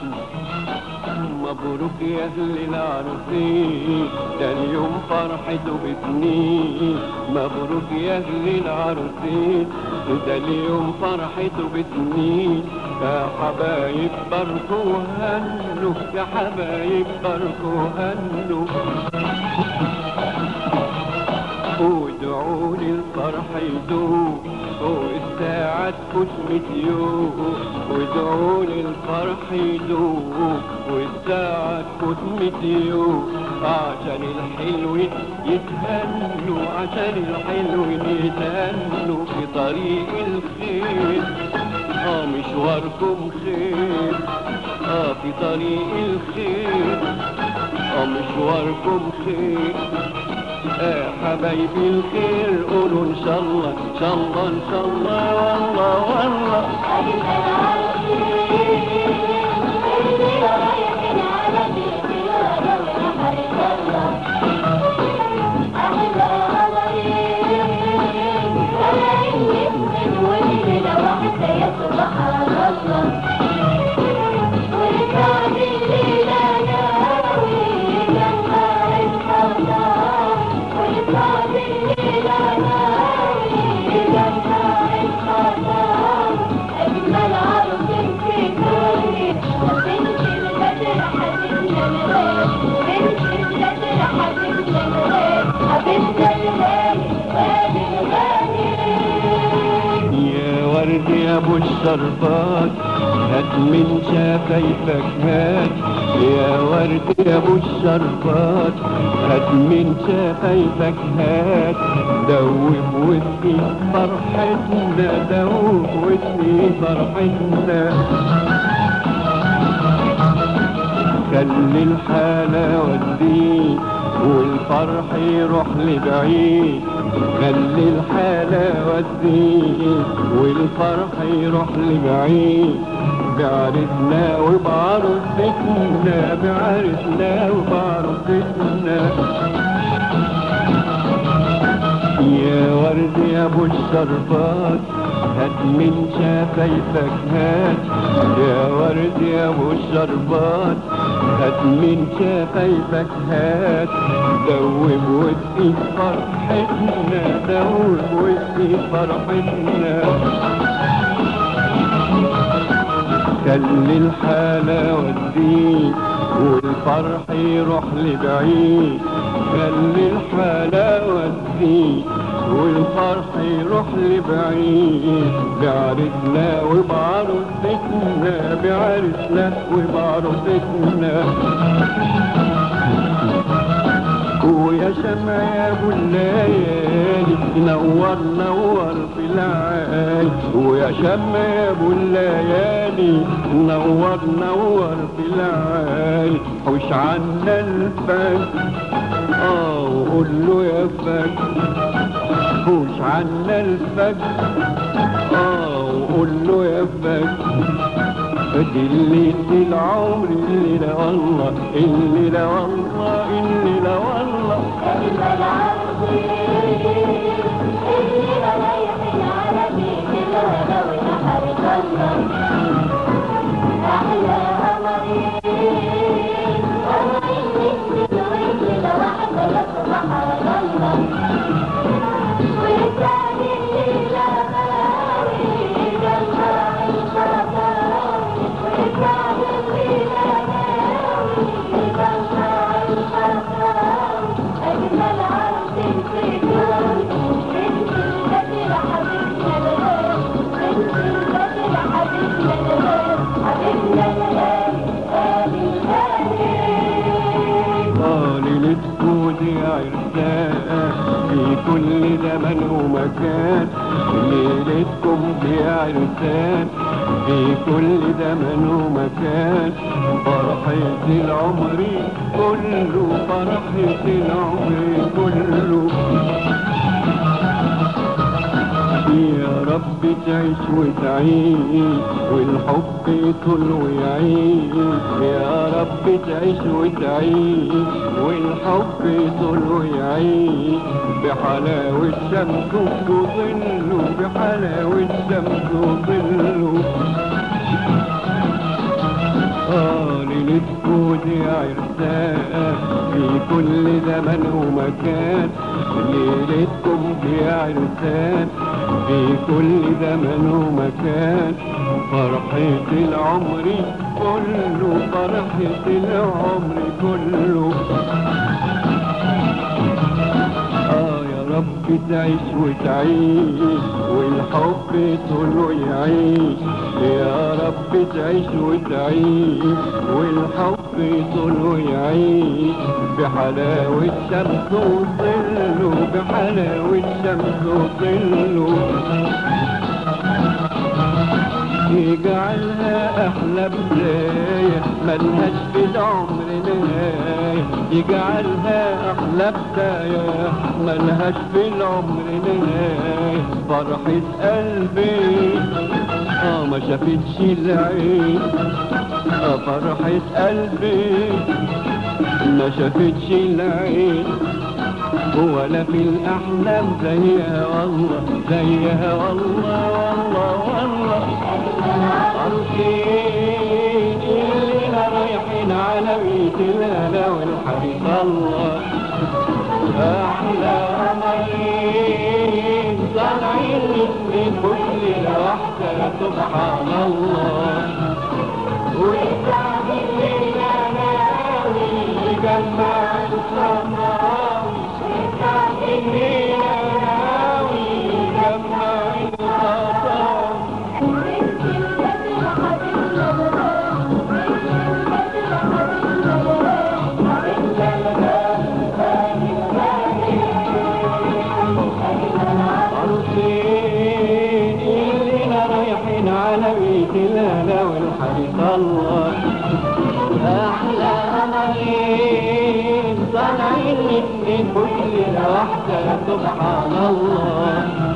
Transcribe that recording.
مبروك يا اهل العروسين ده اليوم فرحته بسنين مبروك يا اهل العروسين ده اليوم فرحته بسنين يا حبايب باركوا هنوا يا حبايب باركوا هنوا وادعوا لي الفرح يدوم والساعة تفوت ميت يوم وادعوا لي الفرح يدوم والساعة تفوت ميت يوم عشان الحلوين يتهنوا عشان الحلوين يتهنوا في طريق الخير اه مشواركم خير اه في طريق الخير اه مشواركم خير يا حبايبي الخير قولوا ان شاء الله ان شاء الله ان شاء الله والله والله يا ورد يا ابو الشربات هات من شفايفك هات يا ورد يا ابو الشربات هات من شفايفك هات دوب وسقي فرحتنا دوب وسقي فرحتنا خلي الحلاوة تزيد والفرح يروح لبعيد خلي الحلاوة تزيد والفرح يروح لبعيد بعرسنا وبعروستنا بعرسنا وبعروستنا يا ورد يا ابو الشربات هات من شفايفك هات يا ورد يا ابو الشربات هات من شفايفك هات دوب وسقي فرحتنا دوب وسقي فرحتنا خلي الحلاوة تزيد والفرح يروح لبعيد خلي الحلاوة تزيد والفرح يروح لبعيد بعرسنا وبعروستنا بعرسنا وبعروستنا ويا شمع يا ابو الليالي نور نور في العالي ويا شمع يا ابو الليالي نور نور في العالي حوش عنا الفجر اه وقول له يا فجر حوش عنا الفجر اه وقول له يا فجر دليت العمر اللي لا والله اللي لا والله اللي لا والله ليلتكو دي عرسان في كل زمن ومكان ليلتكم دي عرسان في كل زمن ومكان فرحة العمر كله فرحة العمر كله يا رب تعيش وتعيش والحب يطول ويعيش يا رب تعيش وتعيش والحب يطول ويعيش بحلاوة شمس وظله بحلاوة شمس وظله آه كل زمن ومكان ليلتكم في عرسان في كل زمن ومكان فرحة العمر كله فرحة العمر كله آه يا رب تعيش وتعيش والحب طوله يعيش يا رب تعيش وتعيش والحب طوله يعيش بحلاوة شمس وظله بحلاوة شمس وظله يجعلها أحلى بداية ملهاش في العمر نهاية يجعلها أحلى بداية ملهاش في العمر نهاية فرحة قلبي آه ما شافتش العين آه فرحة قلبي ما شافتش العين ولا في الأحلام زيها والله زيها والله والله والله عارفين الليلة رايحين على بيت الهنا والحريق الله أحلى قمرين طالعين من كل لوحدة سبحان الله والسعد الليلة ناوي يجمع السماوي والسعد الليلة ناوي يجمع الخطاوي عروسين الليلة رايحين على بيت الهنا والحريق الله أحلى قمرين طالعين من كل واحدة سبحان الله